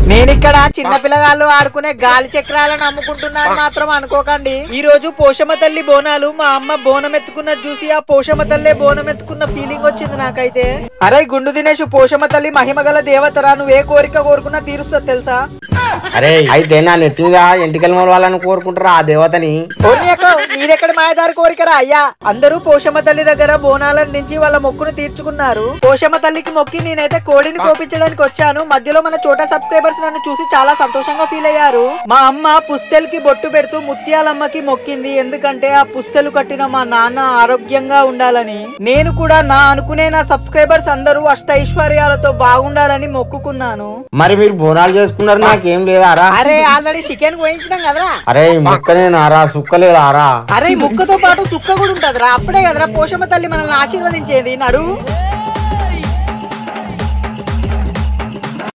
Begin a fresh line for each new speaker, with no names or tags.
నేనిక్కడ చిన్న పిల్లగాళ్ళు ఆడుకునే గాలి చక్రాలను అమ్ముకుంటున్నాను మాత్రం అనుకోకండి ఈ రోజు పోషమ్మ తల్లి బోనాలు మా అమ్మ బోనం ఎత్తుకున్నది చూసి ఆ పోషమ్మ తల్లే బోనం ఎత్తుకున్న ఫీలింగ్ వచ్చింది నాకైతే అరే గుండు దినేష్ పోషమ్మ తల్లి మహిమ గల దేవతరా నువ్వే కోరిక కోరుకున్నా తీరుస్తుంది తెలుసా
అరే అయితే నా నెత్తి మీద ఎంటికల వాళ్ళని కోరుకుంటారా ఆ దేవతని
ఓర్ని అక్క మీరెక్కడ మాయదారి కోరికరా అయ్యా అందరూ పోషమ్మ తల్లి దగ్గర బోనాలను దించి వాళ్ళ మొక్కును తీర్చుకున్నారు పోషమ్మ తల్లికి మొక్కి నేనైతే కోడిని కోపించడానికి వచ్చాను మధ్యలో మన చోటా సబ్స్క్రైబర్స్ నన్ను చూసి చాలా సంతోషంగా ఫీల్ అయ్యారు మా అమ్మ పుస్తెలకి బొట్టు పెడుతూ ముత్యాలమ్మకి మొక్కింది ఎందుకంటే ఆ పుస్తెలు కట్టిన మా నాన్న ఆరోగ్యంగా ఉండాలని నేను కూడా నా అనుకునే నా సబ్స్క్రైబర్స్ అందరూ అష్ట ఐశ్వర్యాలతో బాగుండాలని మొక్కుకున్నాను
మరి మీరు బోనాలు చేసుకున్నారు నాకేం లేదా రా
అరే ఆల్రెడీ చికెన్ కోయించినాం కదరా
అరే ఈ ముక్కనే నారా సుక్కలేదారా
అరే ఈ ముక్కతో పాటు సుక్క కూడా ఉంటదిరా అప్పుడే కదరా పోషమ్మ తల్లి మనల్ని ఆశీర్వదించేది నడు